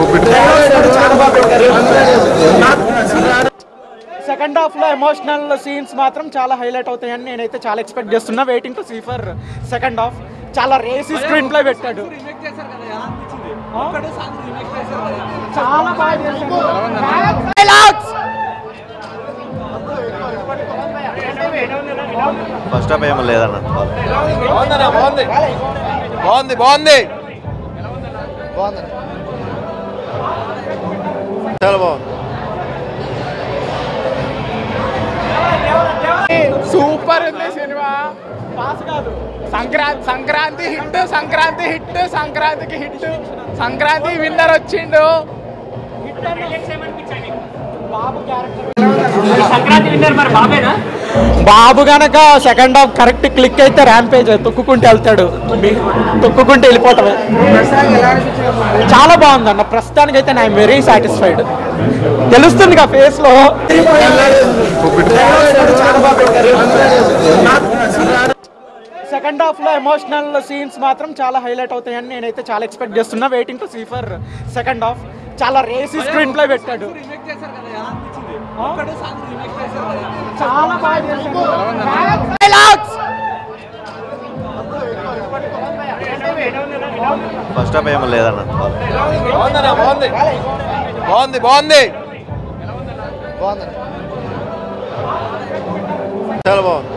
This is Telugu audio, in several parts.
సెకండ్ హాఫ్ లో ఎమోషనల్ సీన్స్ మాత్రం చాలా హైలైట్ అవుతాయని నేనైతే చాలా ఎక్స్పెక్ట్ చేస్తున్నా waiting to see for second half చాలా రేసి స్క్రీన్ ప్లే పెట్టాడు చాలా బాగా చేశాడు. Dialogues! ఫస్ట్ హాఫ్ ఏమో లేదన్న బాగుందన్న బాగుంది బాగుంది బాగుంది చాలా బాగుంది సూపర్ ఉంది సినిమా పాస్ కాదు సంక్రాంతి సంక్రాంతి హిట్ సంక్రాంతి హిట్ సంక్రాంతికి హిట్ సంక్రాంతి విన్నర్ వచ్చిండు బాబు క్యారెక్టర్ సంక్రాంతి విన్నర్ మరి బాబేనా బాబు గనక సెకండ్ హాఫ్ కరెక్ట్ క్లిక్ అయితే ర్యాంపేజ్ తొక్కుకుంటూ వెళ్తాడు మీ- తొక్కుకుంటూ వెళ్ళిపోవటమే చాలా బాగుంది అన్న ప్రస్తుతానికి అయితే ఐఎమ్ వెరీ సాటిస్ఫైడ్ తెలుస్తుంది కదా ఫేస్ లో సెకండ్ హాఫ్ లో ఎమోషనల్ సీన్స్ మాత్రం చాలా హైలైట్ అవుతాయని నేనైతే చాలా ఎక్స్పెక్ట్ చేస్తున్నా waiting to see for second half చాలా రేసి స్క్రీన్ ప్లే పెట్టాడు చాలా బాగా చేశాడు. Dialogues! ఫస్ట్ హాఫ్ ఏమో లేదన్న బాగుందన్న బాగుంది బాగుంది బాగుంది చాలా బాగుంది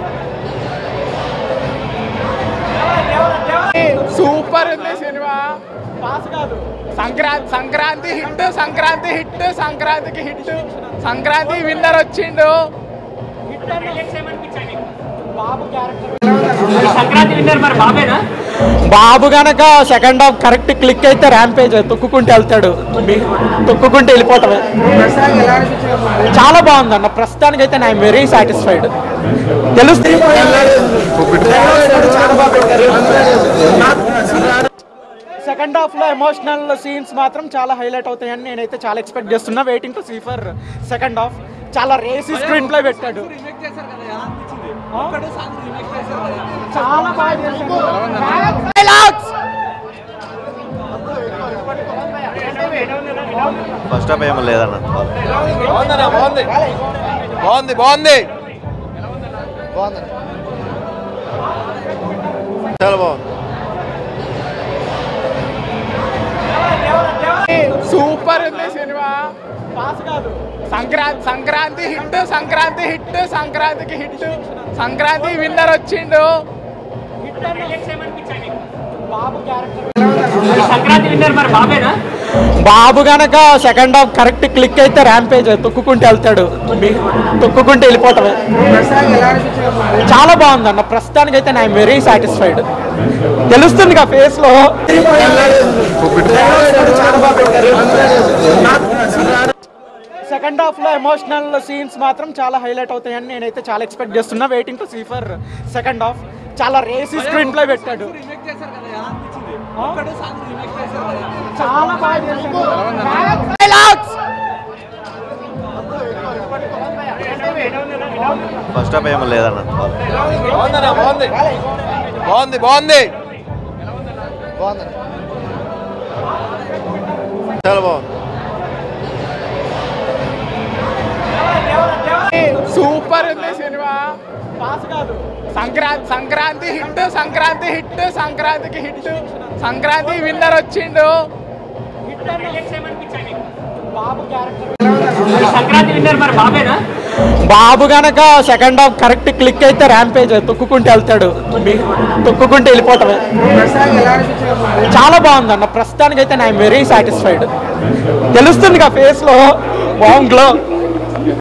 సూపర్ ఉంది సినిమా పాస్ కాదు సంక్రాంతి సంక్రాంతి హిట్ సంక్రాంతి హిట్ సంక్రాంతికి హిట్ సంక్రాంతి విన్నర్ వచ్చిండు బాబు క్యారెక్టర్ సంక్రాంతి విన్నర్ మరి బాబేనా బాబు గనక సెకండ్ హాఫ్ కరెక్ట్ క్లిక్ అయితే ర్యాంపేజ్ తొక్కుకుంటూ వెళ్తాడు మీ- తొక్కుకుంటూ వెళ్ళిపోవటమే చాలా బాగుంది అన్న ప్రస్తుతానికి అయితే ఐఎమ్ వెరీ సాటిస్ఫైడ్ తెలుస్తుంది సెకండ్ హాఫ్ లో ఎమోషనల్ సీన్స్ మాత్రం చాలా హైలైట్ అవుతాయని నేనైతే చాలా ఎక్స్పెక్ట్ చేస్తున్నా waiting to see for second half చాలా రేసి స్క్రీన్ ప్లే పెట్టాడు చాలా బాగా చేశాడు. Dialogues! ఫస్ట్ హాఫ్ ఏమో లేదన్న బాగుందన్న బాగుంది బాగుంది బాగుంది చాలా బాగుంది సూపర్ ఉంది సినిమా పాస్ కాదు సంక్రాంతి సంక్రాంతి హిట్ సంక్రాంతి హిట్ సంక్రాంతికి హిట్ సంక్రాంతి విన్నర్ వచ్చిండు బాబు క్యారెక్టర్ సంక్రాంతి విన్నర్ మరి బాబేనా బాబు గనక సెకండ్ హాఫ్ కరెక్ట్ క్లిక్ అయితే ర్యాంపేజ్ తొక్కుకుంటూ వెళ్తాడు మీ- తొక్కుకుంటూ వెళ్ళిపోవటమే చాలా బాగుంది అన్న ప్రస్తుతానికి అయితే ఐఎమ్ వెరీ సాటిస్ఫైడ్ తెలుస్తుంది కదా ఫేస్ లో సెకండ్ హాఫ్ లో ఎమోషనల్ సీన్స్ మాత్రం చాలా హైలైట్ అవుతాయని నేనైతే చాలా ఎక్స్పెక్ట్ చేస్తున్నా waiting to see for second half చాలా రేసి స్క్రీన్ ప్లే పెట్టాడు చాలా బాగా చేశాడు. Dialogues! ఫస్ట్ హాఫ్ ఏమో లేదన్న బాగుందన్న బాగుంది బాగుంది బాగుంది చాలా బాగుంది సూపర్ ఉంది సినిమా పాస్ కాదు సంక్రాంతి సంక్రాంతి హిట్ సంక్రాంతి హిట్ సంక్రాంతికి హిట్ సంక్రాంతి విన్నర్ వచ్చిండు బాబు క్యారెక్టర్ సంక్రాంతి విన్నర్ మరి బాబేనా బాబు గనక సెకండ్ హాఫ్ కరెక్ట్ క్లిక్ అయితే ర్యాంపేజ్ తొక్కుకుంటూ వెళ్తాడు మీ- తొక్కుకుంటూ వెళ్ళిపోవటమే చాలా బాగుంది అన్న ప్రస్తుతానికి అయితే ఐఎమ్ వెరీ సాటిస్ఫైడ్ తెలుస్తుంది కదా ఫేస్ లో బాగుంగ్లో